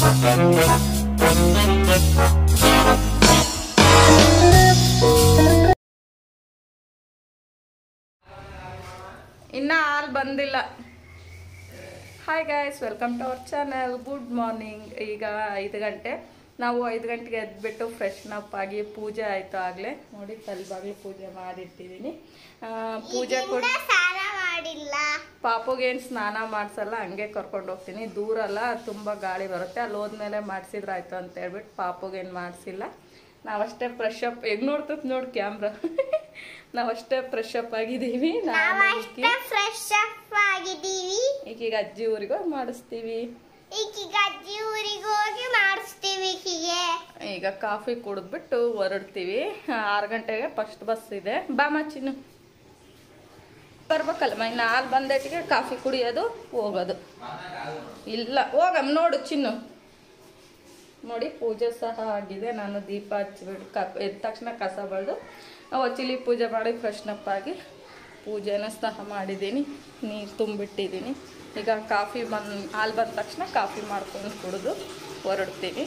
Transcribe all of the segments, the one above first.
ಇನ್ನ ಹಾಲು ಬಂದಿಲ್ಲ hi guys welcome to our channel good morning ಈಗ ಐದು ಗಂಟೆ ನಾವು ಐದು ಗಂಟೆಗೆ ಎದ್ಬಿಟ್ಟು ಫ್ರೆಶ್ನಪ್ ಆಗಿ ಪೂಜೆ ಆಯಿತು ಆಗಲೇ ನೋಡಿ ತಲೆಬಾಗ್ಲು ಪೂಜೆ ಮಾಡಿಟ್ಟಿದ್ದೀನಿ ಆ, ಪೂಜೆ ಕೂಡ ಸ್ನಾನ ಮಾಡಿಲ್ಲ ಪಾಪುಗೇನು ಸ್ನಾನ ಮಾಡಿಸಲ್ಲ ಹಂಗೆ ಕರ್ಕೊಂಡು ಹೋಗ್ತೀನಿ ದೂರ ಅಲ್ಲ ತುಂಬ ಗಾಳಿ ಬರುತ್ತೆ ಅಲ್ಲಿ ಹೋದ್ಮೇಲೆ ಮಾಡಿಸಿದ್ರಾಯ್ತು ಅಂತ ಹೇಳ್ಬಿಟ್ಟು ಪಾಪುಗೇನು ಮಾಡಿಸಿಲ್ಲ ನಾವಷ್ಟೇ ಫ್ರೆಶ್ ಅಪ್ ಹೆಂಗ್ ನೋಡ್ತತ್ ನೋಡಿ ಕ್ಯಾಮ್ರಾ ನಾವಷ್ಟೇ ಫ್ರೆಶ್ ಅಪ್ ಆಗಿದ್ದೀವಿ ನಾನು ನಾವಷ್ಟೇ ಫ್ರೆಶ್ ಅಪ್ ಆಗಿದ್ದೀವಿ ಈಗೀಗ ಅಜ್ಜಿ ಊರಿಗೆ ಹೋಗಿ ಮಾಡಿಸ್ತೀವಿ ಈಗೀಗ ಅಜ್ಜಿ ಊರಿಗೆ ಹೋಗಿ ಮಾಡಿಸ್ತೀವಿ ಈಕಿಗೆ ಈಗ ಕಾಫಿ ಕುಡಿದ್ಬಿಟ್ಟು ಹೊರಡ್ತೀವಿ ಆರು ಗಂಟೆಗೆ ಫಸ್ಟ್ ಬಸ್ ಇದೆ ಬಾ ಮಚ್ಚಿನು ಬರ್ಬೇಕಲ್ಲ ಇನ್ನು ಹಾಲು ಬಂದಟ್ಟಿಗೆ ಕಾಫಿ ಕುಡಿಯೋದು ಹೋಗೋದು ಇಲ್ಲ ಹೋಗಮ್ಮ ನೋಡು ಚಿನ್ನು ನೋಡಿ ಪೂಜೆ ಸಹ ಆಗಿದೆ ನಾನು ದೀಪ ಹಚ್ಬಿಟ್ಟು ಕ ಎದ್ದ ತಕ್ಷಣ ಕಸ ಬಳ್ದು ಒಚ್ಚಿಲಿ ಪೂಜೆ ಮಾಡಿ ಫ್ರೆಶ್ನಪ್ ಆಗಿ ಪೂಜೆನ ಸಹ ಮಾಡಿದ್ದೀನಿ ನೀರು ತುಂಬಿಟ್ಟಿದ್ದೀನಿ ಈಗ ಕಾಫಿ ಬಂದು ಹಾಲು ಬಂದ ತಕ್ಷಣ ಕಾಫಿ ಮಾಡ್ಕೊಂಡು ಕುಡಿದು ಹೊರಡ್ತೀವಿ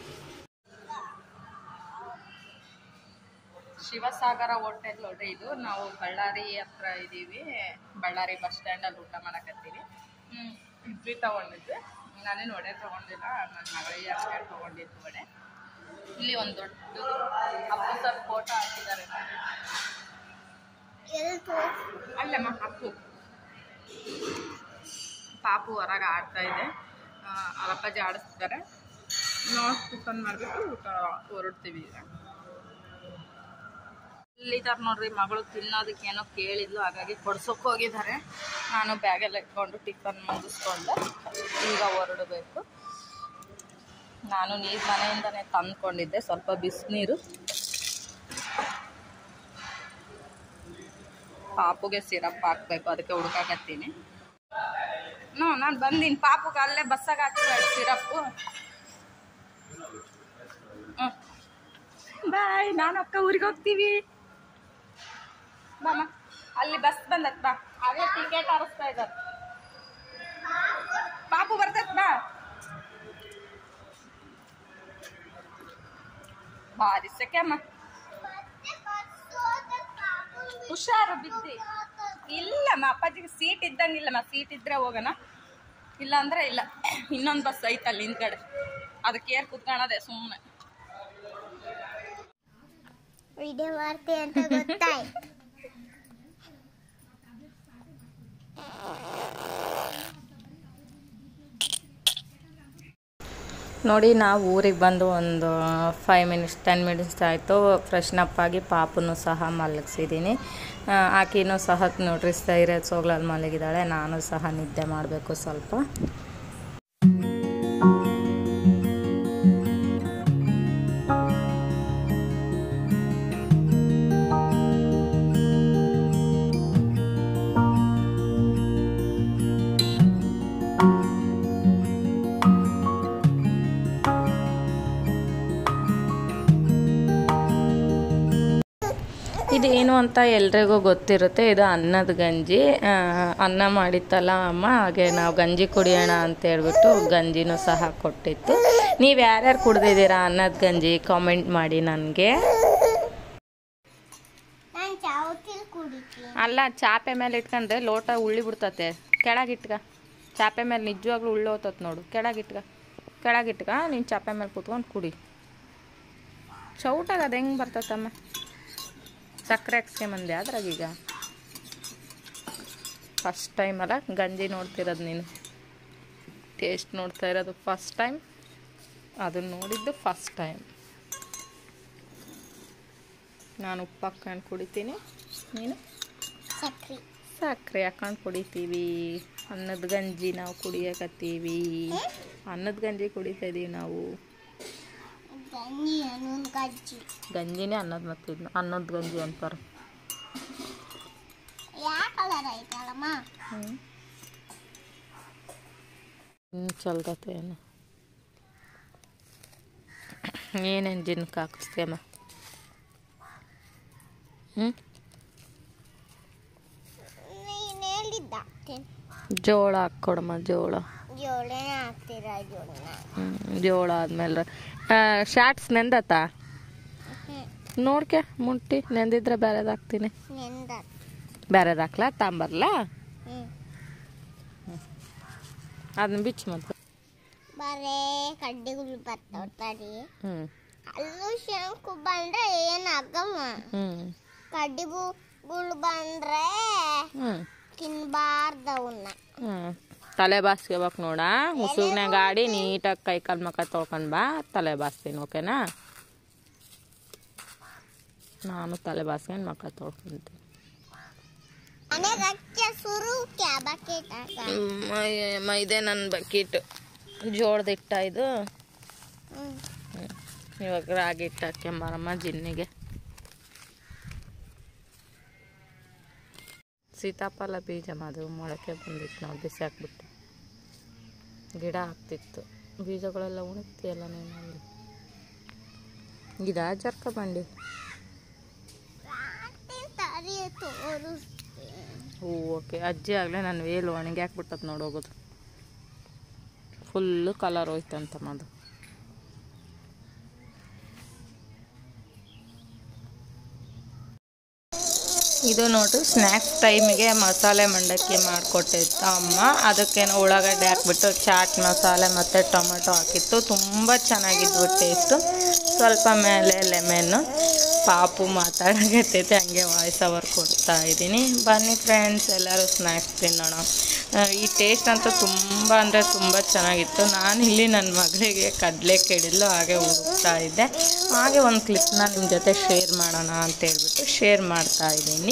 ಶಿವಸಾಗರ ಹೋಟೆಲ್ ನೋಡ್ರಿ ಇದು ನಾವು ಬಳ್ಳಾರಿ ಹತ್ರ ಇದ್ದೀವಿ ಬಳ್ಳಾರಿ ಬಸ್ ಸ್ಟ್ಯಾಂಡಲ್ಲಿ ಊಟ ಮಾಡಕತ್ತೀವಿ ಹ್ಮ್, ಇಡ್ಲಿ ತಗೊಂಡಿದ್ದೆ ನಾನೇನು ವಡೆ ತಗೊಂಡಿಲ್ಲ ನನ್ನ ಮಗಳಿಗೆ ಅಷ್ಟೇ ತಗೊಂಡಿದ್ದು ವಡೆ ಇಲ್ಲಿ ಒಂದು ದೊಡ್ಡ ಅಪ್ಪು ಸರ್ ಫೋಟೋ ಹಾಕಿದ್ದಾರೆ ನೋಡಿ. ಎಲ್ಲಿ ತೋರ್ಸು? ಅಲ್ಲಮ್ಮ ಅಪ್ಪು ಪಾಪು ಹೊರಗೆ ಆಡ್ತಾ ಇದೆ ಆ, ಅವ್ರ ಅಪ್ಪಾಜಿ ಆಡಿಸ್ತಿದ್ದಾರೆ ನಾವು ಟಿಫನ್ ಮಾಡಿಬಿಟ್ಟು ಊಟ ಹೊರಡ್ತೀವಿ ಈಗ ಇಲ್ಲಿದ್ದಾರೆ ನೋಡ್ರಿ ಮಗಳು ತಿನ್ನೋದಕ್ಕೆ ಏನೋ ಕೇಳಿದ್ಲು ಹಾಗಾಗಿ ಕೊಡ್ಸೋಕೆ ಹೋಗಿದ್ದಾರೆ ನಾನು ಬ್ಯಾಗೆಲ್ಲ ಇಟ್ಕೊಂಡು ಟಿಫನ್ ಮುಗಿಸ್ಕೊಂಡು ಈಗ ಹೊರಡಬೇಕು ನಾನು ನೀರು ಮನೆಯಿಂದನೇ ತಂದ್ಕೊಂಡಿದ್ದೆ ಸ್ವಲ್ಪ ಬಿಸಿನೀರು ಪಾಪುಗೆ ಸಿರಪ್ ಹಾಕ್ಬೇಕು ಅದಕ್ಕೆ ಹುಡ್ಕಾಕತ್ತೀನಿ ನೋ ನಾನು ಬಂದೀನಿ ಪಾಪುಗೆ ಅಲ್ಲೇ ಬಸ್ಸಾಗ ಹಾಕಿದ್ರೆ ಸಿರಪ್ಪು ಬಾಯ್ ನಾನು ಅಕ್ಕ ಊರಿಗೆ ಹೋಗ್ತೀವಿ ಬಾಮ ಅಲ್ಲಿ ಬಸ್ ಬಂದತ್ ಬಾ ಆಗಲೇ ಟಿಕೆಟ್ ಆರಿಸ್ತಾ ಇದ್ದಾರೆ ಪಾಪು ಬರ್ತೈತ್ ಬಾ ಭಾರಿ ಸೆಕೆಮ್ಮ ಹುಷಾರು ಬಿದ್ದಿ ಇಲ್ಲಮ್ಮ ಅಪ್ಪಾಜಿಗೆ ಸೀಟ್ ಇದ್ದಂಗಿಲ್ಲಮ್ಮ ಸೀಟ್ ಇದ್ರೆ ಹೋಗೋಣ ಇಲ್ಲ ಅಂದ್ರೆ ಇಲ್ಲ ಇನ್ನೊಂದು ಬಸ್ ಐತಲ್ಲಿ ಹಿಂದ್ಗಡೆ ಅದಕ್ಕೆ ಏರ್ ಕುತ್ಕೊಳ್ಳೋದೆ ಸುಮ್ಮನೆ ವಿಡಿಯೋ ಮಾಡ್ತೆ ಅಂತ ಗೊತ್ತಾಯ್ತು ನೋಡಿ ನಾವು ಊರಿಗೆ ಬಂದು ಒಂದು ಫೈವ್ ಮಿನಿಟ್ಸ್ ಟೆನ್ ಮಿನಿಟ್ಸ್ ಆಯಿತು ಫ್ರೆಶ್ನಪ್ ಆಗಿ ಪಾಪನ್ನು ಸಹ ಮಲಗಿಸಿದ್ದೀನಿ ಆಕೆನೂ ಸಹ ನೋಡ್ರಿ ಸೈರೆ ಸೋಗ್ಲಲ್ಲಿ ಮಲಗಿದ್ದಾಳೆ ನಾನು ಸಹ ನಿದ್ದೆ ಮಾಡಬೇಕು ಸ್ವಲ್ಪ ಇದೇನು ಅಂತ ಎಲ್ರಿಗೂ ಗೊತ್ತಿರುತ್ತೆ ಇದು ಅನ್ನದ ಗಂಜಿ ಆ, ಅನ್ನ ಮಾಡಿತ್ತಲ್ಲ ಅಮ್ಮ ಹಾಗೆ ನಾವು ಗಂಜಿ ಕುಡಿಯೋಣ ಅಂತ ಹೇಳ್ಬಿಟ್ಟು ಗಂಜಿನೂ ಸಹ ಕೊಟ್ಟಿತ್ತು ನೀವು ಯಾರ್ಯಾರು ಕುಡ್ದಿದ್ದೀರಾ ಅನ್ನದ ಗಂಜಿ ಕಾಮೆಂಟ್ ಮಾಡಿ ನನಗೆ ನಾನು ಚಾವತಿಲ್ ಕುಡಿತೀನಿ ಅಲ್ಲ ಚಾಪೆ ಮೇಲೆ ಇಟ್ಕೊಂಡ್ರೆ ಲೋಟ ಉಳ್ಳಿ ಬಿಡ್ತತೆ ಕೆಳಗಿಟ್ಕ ಚಾಪೆ ಮೇಲೆ ನಿಜವಾಗ್ಲೂ ಉಳ್ಳಿ ಹೋತತ್ ನೋಡು ಕೆಳಗಿಟ್ಕ ಕೆಳಗಿಟ್ಕ ನೀನು ಚಾಪೆ ಮೇಲೆ ಕೂತ್ಕೊಂಡು ಕುಡಿ ಚೌಟಾಗ ಅದು ಹೆಂಗೆ ಬರ್ತತಮ್ಮ ಸಕ್ಕರೆ ಹಾಕ್ಸ್ಕೊಂಬಂದೆ ಅದ್ರಾಗೀಗ ಫಸ್ಟ್ ಟೈಮ್ ಅಲ್ಲ ಗಂಜಿ ನೋಡ್ತಿರೋದು ನೀನು ಟೇಸ್ಟ್ ನೋಡ್ತಾ ಇರೋದು ಫಸ್ಟ್ ಟೈಮ್ ಅದನ್ನ ನೋಡಿದ್ದು ಫಸ್ಟ್ ಟೈಮ್ ನಾನು ಉಪ್ಪು ಹಾಕ್ಕೊಂಡು ಕುಡಿತೀನಿ ನೀನು ಸಕ್ರಿ ಸಕ್ಕರೆ ಹಾಕೊಂಡು ಕುಡಿತೀವಿ ಅನ್ನದ ಗಂಜಿ ನಾವು ಕುಡಿಯಕತ್ತೀವಿ ಅನ್ನದ ಗಂಜಿ ಕುಡಿತಾ ಇದೀವಿ ನಾವು ಗಂಜಿ ಅನ್ನೊಂದು ಗಜ್ಜಿ ಗಂಜಿನೇ ಅನ್ನದ ಮತ್ತು ಇದನ್ನ ಅನ್ನದ ಗಂಜಿ ಅಂತಾರೆ ಯಾವ ಕಲರ್ ಐತಲ್ಲಮ್ಮ ಹ್ಞೂ ಹ್ಞೂ ಚಲ್ದತೆ ಏನು ಏನೇನು ಜಿನ್ಕ್ ಹಾಕಿಸ್ತೇಮ್ಮ ಹ್ಞೂ ನೀನು ಹೇಳಿದ್ದ ಜೋಳ ಹಾಕ್ಕೊಡಮ್ಮ ಜೋಳ ಜೋಳನೇ ಹಾಕ್ತೀರಾ ಜೋಳನ ಹ್ಮ್, ಜೋಳ ಆದ್ಮೇಲೆ ಶಾರ್ಟ್ಸ್ ನೆಂದತ್ತ ನೋಡ್ಕೆ ಮುಟ್ಟಿ ನೆಂದಿದ್ರೆ ಬೇರೆದ್ ಹಾಕ್ತೀನಿ ನೆಂದ ಬೇರೆದ್ ಹಾಕ್ಲಾ ತಾಂಬರ್ಲಾ ಹ್ಮ್ ಅದನ್ನ ಬಿಚ್ಚು ಮತ್ತೆ ಬರೇ ಕಡ್ಡಿಗಳು ಬರ್ತಾವ ತಡಿ ಹ್ಮ್ ಅಲ್ಲೂ ಶಂಕು ಬಂದ್ರೆ ಏನಾಗಮ್ಮ ಹ್ಮ್ ಕಡ್ಡಿಗಳು ಬಂದ್ರೆ ಹ್ಮ್ ತಿನ್ಬಾರ್ದು ಅವನ್ನ ಹ್ಮ್ ತಲೆ ಬಾಸ್ಕೋಬೇಕು ನೋಡ ಉಸುಗ್ನಾಗ ಗಾಡಿ ನೀಟಾಗಿ ಕೈ ಕಾಲು ಮಕ್ಕ ತೊಳ್ಕೊಂಡ್ ಬಾ ತಲೆ ಬಾಸ್ತೀನಿ ಓಕೆನಾ ನಾನು ತಲೆ ಬಾಸ್ಕೊಂಡು ಮಕ್ಕ ತೊಳ್ಕೊಂತೀನಿ ಮನೆಗೆ ಹಚ್ಚ ಸುರು ಬಕೆಟ್ ಮೈದೆ ನನ್ನ ಬಕೀಟ್ ಜೋಳದ ಹಿಟ್ಟ ಇದು ಹ್ಮ್ ಇವಾಗ ರಾಗಿ ಹಿಟ್ಟು ಹಾಕ್ಯಂಬಾರಮ್ಮ ಜಿನ್ನಿಗೆ ಸೀತಾಫಲ ಬೀಜ ಅದು ಮೊಳಕೆ ಬಂದಿತ್ತು ನಾವು ಬಿಸಿ ಹಾಕ್ಬಿಟ್ಟು ಗಿಡ ಆಗ್ತಿತ್ತು ಬೀಜಗಳೆಲ್ಲ ಉಣಗ್ತಿಯಲ್ಲ ನೀನು ಅಲ್ಲಿ ಗಿಡ ಜರ್ಕ ಬಂಡಿ ತರಿ ತೋರಿಸ್ತೀನಿ ಹೂ ಓಕೆ ಅಜ್ಜಿ ಆಗಲೇ ನಾನು ವೇಲು ಒಣಗಿ ಹಾಕ್ಬಿಟ್ಟದ್ ನೋಡೋಗೋದು ಫುಲ್ಲು ಕಲರ್ ಹೋಯ್ತಂತಮ್ಮ ಅದು ಇದು ನೋಡು ಸ್ನ್ಯಾಕ್ಸ್ ಟೈಮಿಗೆ ಮಸಾಲೆ ಮಂಡಕ್ಕಿ ಮಾಡಿಕೊಟ್ಟಿತ್ತು ಅಮ್ಮ ಅದಕ್ಕೇನು ಉಳ್ಳಾಗಡ್ಡೆ ಹಾಕ್ಬಿಟ್ಟು ಚಾಟ್ ಮಸಾಲೆ ಮತ್ತು ಟೊಮೆಟೊ ಹಾಕಿತ್ತು ತುಂಬ ಚೆನ್ನಾಗಿದ್ವು ಟೇಸ್ಟು ಸ್ವಲ್ಪ ಮೇಲೆ ಲೆಮೆನ್ನು ಪಾಪು ಮಾತಾಡಕತ್ತೈತೆ ಹಂಗೆ ವಾಯ್ಸ್ ಓವರ್ ಕೊಡ್ತಾ ಇದ್ದೀನಿ ಬನ್ನಿ ಫ್ರೆಂಡ್ಸ್ ಎಲ್ಲರೂ ಸ್ನ್ಯಾಕ್ಸ್ ತಿನ್ನೋಣ ಆ, ಈ ಟೇಸ್ಟ್ ಅಂತೂ ತುಂಬ ಅಂದರೆ ತುಂಬ ಚೆನ್ನಾಗಿತ್ತು ನಾನು ಇಲ್ಲಿ ನನ್ನ ಮಗಳಿಗೆ ಕಡಲೆ ಕೆಡಿದ್ಲು ಹಾಗೆ ಹುಡುಕ್ತಾ ಇದ್ದೆ ಹಾಗೆ ಒಂದು ಕ್ಲಿಪ್ನ ನಿಮ್ಮ ಜೊತೆ ಶೇರ್ ಮಾಡೋಣ ಅಂತ ಹೇಳ್ಬಿಟ್ಟು ಶೇರ್ ಮಾಡ್ತಾ ಇದ್ದೀನಿ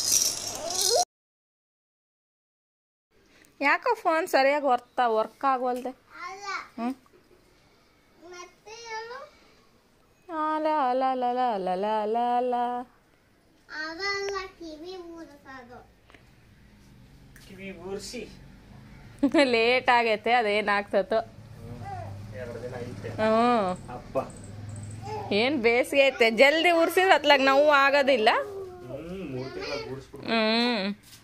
ಯಾಕೋ ಫೋನ್ ಸರಿಯಾಗಿ ವರ್ತಾ ವರ್ಕ್ ಆಗೋಲ್ದೆ ಅಲ್ಲ ಹ್ಞೂ ಮತ್ತೆ ಹೇಳು ಅಲ ಅಲ ಅಲ ಅಲ ಅಲ ಅಲ ಅಲ ಅಲ ಅವೆಲ್ಲ ಕಿವಿ ಊರ್ಸೋದು ಕಿವಿ ಊರ್ಸಿ ಲೇಟ್ ಆಗೈತೆ ಅದೇನಾಗ್ತತೋ ಎರಡು ದಿನ ಐತೆ ಹ್ಞೂ ಅಪ್ಪ ಏನು ಬೇಸಿಗೆ ಐತೆ ಜಲ್ದಿ ಉರ್ಸಿದ್ರೆ ಅತ್ಲಾಗ ನೋವು ಆಗೋದಿಲ್ಲ ಹ್ಮ್ ಮೂರು ತಿಂಗಳ ಗೂಡಿಸ್ಬಿಟ್ಟು ಹ್ಞೂ